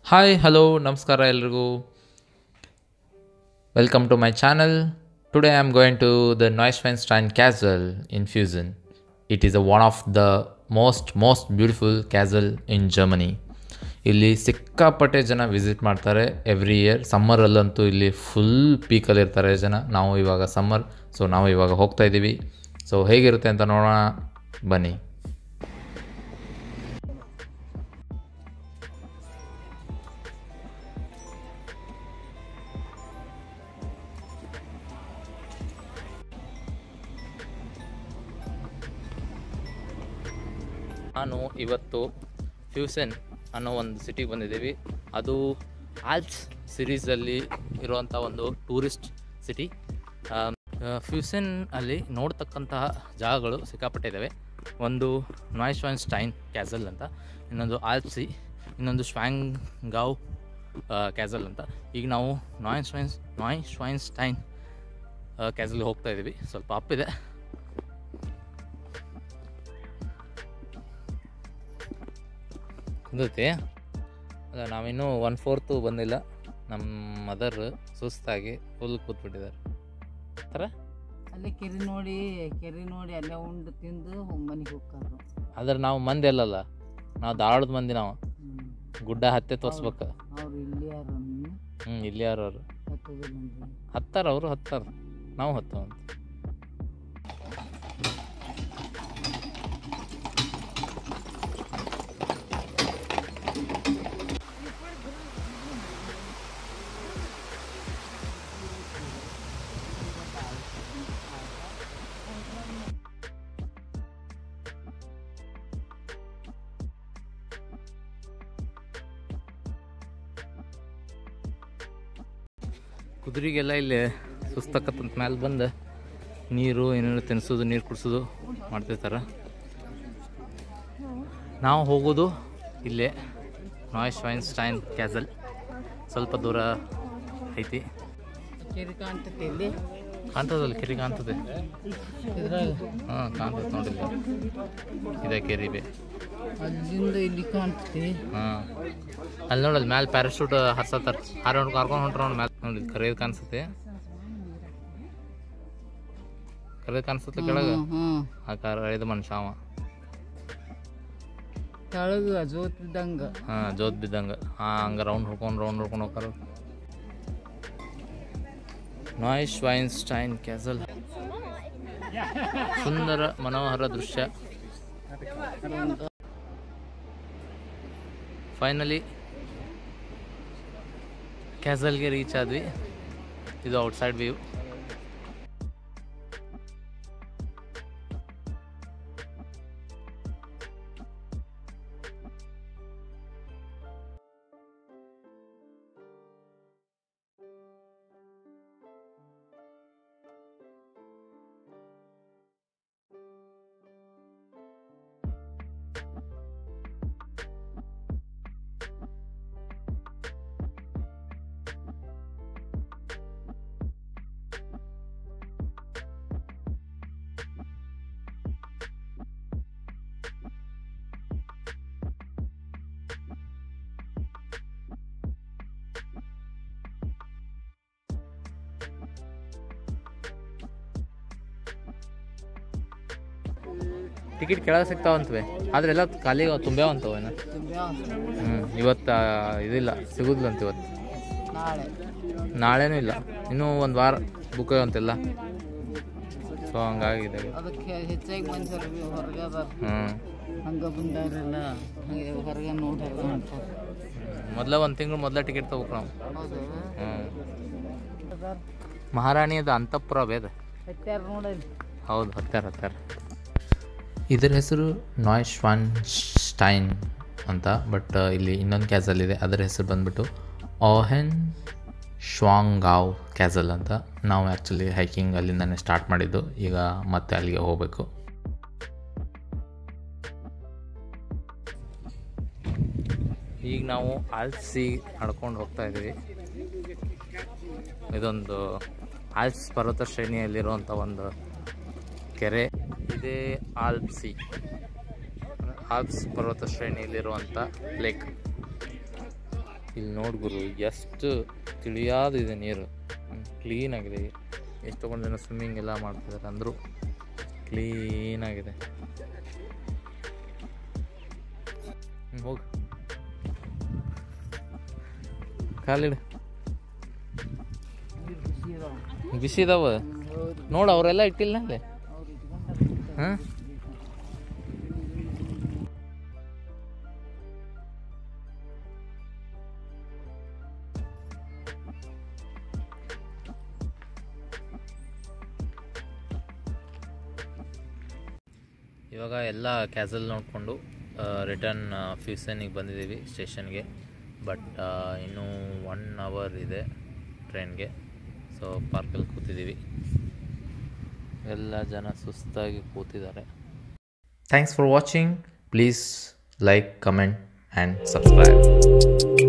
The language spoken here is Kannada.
ಹಾಯ್ ಹಲೋ ನಮಸ್ಕಾರ ಎಲ್ರಿಗೂ welcome to my channel today I am going to the Neuschwanstein castle in Fussen it is a one of the most most beautiful castle in Germany ಇಲ್ಲಿ ಸಿಕ್ಕಾಪಟ್ಟೆ ಜನ ವಿಸಿಟ್ ಮಾಡ್ತಾರೆ ಎವ್ರಿ ಇಯರ್ ಸಮ್ಮರಲ್ಲಂತೂ ಇಲ್ಲಿ ಫುಲ್ ಪೀಕಲ್ಲಿ ಇರ್ತಾರೆ ಜನ ನಾವು ಇವಾಗ ಸಮ್ಮರ್ ಸೊ ನಾವು ಇವಾಗ ಹೋಗ್ತಾ ಇದ್ದೀವಿ ಸೊ ಹೇಗಿರುತ್ತೆ ಅಂತ ನೋಡೋಣ ಬನ್ನಿ ನಾನು ಇವತ್ತು ಫ್ಯೂಸನ್ ಅನ್ನೋ ಒಂದು ಸಿಟಿಗೆ ಬಂದಿದ್ದೀವಿ ಅದು ಆಲ್ಪ್ಸ್ ಸಿರೀಸಲ್ಲಿ ಇರುವಂಥ ಒಂದು ಟೂರಿಸ್ಟ್ ಸಿಟಿ ಫ್ಯೂಸನ್ ಅಲ್ಲಿ ನೋಡ್ತಕ್ಕಂತಹ ಜಾಗಗಳು ಸಿಕ್ಕಾಪಟ್ಟೆ ಇದ್ದಾವೆ ಒಂದು ನಾಯ್ಶ್ವಾನ್ ಸ್ಟೈನ್ ಕ್ಯಾಸಲ್ ಅಂತ ಇನ್ನೊಂದು ಆಲ್ಪ್ಸಿ ಇನ್ನೊಂದು ಶ್ವಾಂಗ್ ಗಾವ್ ಕ್ಯಾಸಲ್ ಅಂತ ಈಗ ನಾವು ನಾಯ್ ಶ್ವೈನ್ಸ್ ನಾಯ್ ಶ್ವೈನ್ ಸ್ಟೈನ್ ಕ್ಯಾಸಲ್ಗೆ ಹೋಗ್ತಾ ಇದ್ದೀವಿ ಸ್ವಲ್ಪ ಅಪ್ ಇದೆ ಕುಂದೈತಿ ಅಲ್ಲ ನಾವಿನ್ನೂ ಒನ್ ಫೋರ್ತು ಬಂದಿಲ್ಲ ನಮ್ಮ ಮದರ್ ಸುಸ್ತಾಗಿ ಫುಲ್ ಕೂತ್ಬಿಟ್ಟಿದ್ದಾರೆ ಥರ ಅಲ್ಲೇ ಕೆರೆ ನೋಡಿ ಕೆರೆ ನೋಡಿ ಅಲ್ಲೇ ಉಂಡು ತಿಂದು ಮನೆಗೆ ಹೋಗ್ತಾರು ಆದ್ರೆ ನಾವು ಮಂದಿ ಅಲ್ಲಲ್ಲ ನಾವು ಧಾರವಾಡದ ಮಂದಿ ನಾವು ಗುಡ್ಡ ಹತ್ತೆ ತೋರ್ಸ್ಬೇಕು ಅವ್ರು ಇಲ್ಲಿ ಯಾರು ಹ್ಞೂ ಇಲ್ಲಿ ಯಾರು ಅವರು ಹತ್ತದಿಲ್ಲ ಹತ್ತಾರ ಅವರು ಹತ್ತಾರ ನಾವು ಹತ್ತವಂತ ಕುದುರೆಗೆಲ್ಲ ಇಲ್ಲಿ ಸುಸ್ತಕ್ಕಂತ ಮೇಲೆ ಬಂದು ನೀರು ಏನೇನು ತಿನ್ನಿಸೋದು ನೀರು ಕುಡಿಸೋದು ಮಾಡ್ತಿರ್ತಾರೆ ನಾವು ಹೋಗೋದು ಇಲ್ಲೇ ನಾಯ್ಸ್ ಸ್ಟೈನ್ ಕ್ಯಾಸಲ್ ಸ್ವಲ್ಪ ದೂರ ಐತಿ ಕೆರೆ ಕಾಣ್ತೈತಿ ಇಲ್ಲಿ ಕಾಣ್ತದಲ್ಲ ಕೆರೆ ಕಾಣ್ತದೆ ಇದ್ರಾಗ ಹಾಂ ಕಾಣ್ತದೆ ನೋಡಿಲ್ಲ ಇದೇ ಕೆರೆ ಬೇ ಅಲ್ಲಿಂದ ಇಲ್ಲಿ ಕಾಣ್ತೈತಿ ಹಾಂ ಅಲ್ಲಿ ನೋಡಲ್ಲಿ ಮ್ಯಾಲೆ ಪ್ಯಾರಾಶೂಟ್ ಹರ್ಸತ್ತಾರ ಹಾರೋಣ ಕರ್ಕೊಂಡು ಹೊಂಟ್ರ ನೋಡಿ ಮ್ಯಾಲೆ ನೋಡಿ ಕರೆಯೋದು ಕಾಣಿಸುತ್ತೆ ಕರೆಯೋದು ಕಾಣಿಸುತ್ತೆ ಕೆಳಗೆ ಹ್ಮ್ ಆ ಕಾರ ಇದು ಮನುಷ್ಯ ಅವ ಕೆಳಗ ಜೋತ್ ಬಿದ್ದಂಗ ಹಾಂ ಜೋತ್ ಬಿದ್ದಂಗೆ ಹಾಂ ಹಂಗೆ ರೌಂಡ್ ಹೊಡ್ಕೊಂಡು ರೌಂಡ್ ಹೊಡ್ಕೊಂಡು ಹೋಗ್ತಾರ ನಾಯ್ಸ್ ವೈನ್ಸ್ಟೈನ್ ಕ್ಯಾಸಲ್ ಸುಂದರ ಮನೋಹರ ದೃಶ್ಯ ಫೈನಲಿ ಕ್ಯಾಸಲ್ಗೆ ರೀಚ್ ಆದ್ವಿ ಇದು ಔಟ್ಸೈಡ್ ವ್ಯೂ ಟಿಕೆಟ್ ಕೆಳಗೆ ಸಿಗ್ತಾವಂತವೆ ಆದ್ರೆ ಎಲ್ಲ ಖಾಲಿ ತುಂಬ್ಯಾವಂತವೇನ ಹ್ಞೂ ಇವತ್ತು ಇದಿಲ್ಲ ಸಿಗುದಿಲ್ಲಂತ ಇವತ್ತು ನಾಳೆ ನಾಳೆನೂ ಇಲ್ಲ ಇನ್ನೂ ಒಂದು ವಾರ ಬುಕ್ ಅಂತಿಲ್ಲ ಸೊ ಹಂಗಾಗಿದೆ ಅದಕ್ಕೆ ಹೆಚ್ಚಾಗಿ ಮನುಷ್ಯರು ಹೊರಗೆ ಅದಾರ ಹ್ಞೂ ಹಂಗ ಬಂದಾರಲ್ಲ ಹಂಗೆ ಹೊರಗೆ ನೋಡಿ ಹೊರಗೆ ಹೊಂಟಾರ ಮೊದಲ ಒಂದು ತಿಂಗಳು ಮೊದಲ ಟಿಕೆಟ್ ತೊಗೋಕ್ ನಾವು ಹೌದು ಹ್ಞೂ ಮಹಾರಾಣಿಯದ ಅಂತಃಪುರ ಬೇದ ಹತ್ತಾರ ನೋಡಿ ಹೌದು ಹತ್ತಾರ ಹತ್ತಾರ ಇದರ ಹೆಸರು ನಾಯ್ ಶ್ವಾನ್ ಸ್ಟೈನ್ ಅಂತ ಬಟ್ ಇಲ್ಲಿ ಇನ್ನೊಂದು ಕ್ಯಾಸಲ್ ಇದೆ ಅದರ ಹೆಸರು ಬಂದ್ಬಿಟ್ಟು ಓಹೆನ್ ಶ್ವಾಂಗಾವ್ ಕ್ಯಾಸಲ್ ಅಂತ ನಾವು ಆ್ಯಕ್ಚುಲಿ ಹೈಕಿಂಗ್ ಅಲ್ಲಿಂದನೇ ಸ್ಟಾರ್ಟ್ ಮಾಡಿದ್ದು ಈಗ ಮತ್ತೆ ಅಲ್ಲಿಗೆ ಹೋಗಬೇಕು ಈಗ ನಾವು ಆಲ್ಸಿ ನಡ್ಕೊಂಡು ಹೋಗ್ತಾ ಇದ್ದೀವಿ ಇದೊಂದು ಆಲ್ಪ್ಸ್ ಪರ್ವತ ಶ್ರೇಣಿಯಲ್ಲಿರುವಂಥ ಒಂದು ಕೆರೆ ಇದೇ ಆಲ್ಪ್ಸಿ ಆಲ್ಪ್ಸ್ ಪರ್ವತ ಶ್ರೇಣಿಯಲ್ಲಿರುವಂಥ ಲೇಕ್ ಇಲ್ಲಿ ನೋಡ್ ಗುರು ಎಷ್ಟು ತಿಳಿಯಾದಿದೆ ನೀರು ಕ್ಲೀನಾಗಿದೆ ಎಷ್ಟೊಂದು ಜನ ಸ್ವಿಮ್ಮಿಂಗ್ ಎಲ್ಲ ಮಾಡ್ತಿದ್ದಾರೆ ಅಂದರೂ ಕ್ಲೀನಾಗಿದೆ ಹೋಗಿ ಕಾಲಿಡು ನೀರು ಬಿಸಿ ಇದಾವ ಬಿಸಿ ಇದಾವ ಹೌದು ನೋಡು ಅವರೆಲ್ಲ ಇಟ್ಟಿಲ್ಲ ಅಲ್ಲೇ ಅವ್ರು ಇಟ್ಕೊಂಡಾರ ಹಾಂ ಇವಾಗ ಎಲ್ಲ ಕ್ಯಾಸಲ್ ನೋಡಿಕೊಂಡು ರಿಟರ್ನ್ ಫ್ಯೂಸನಿಗೆ ಬಂದಿದ್ದೀವಿ ಸ್ಟೇಷನ್ಗೆ ಬಟ್ ಇನ್ನೂ ಒನ್ ಅವರ್ ಇದೆ ಟ್ರೈನ್ಗೆ ಸೊ ಪಾರ್ಕಲ್ಲಿ ಕೂತಿದ್ದೀವಿ ಎಲ್ಲ ಜನ ಸುಸ್ತಾಗಿ ಕೂತಿದ್ದಾರೆ thanks for watching please like comment and subscribe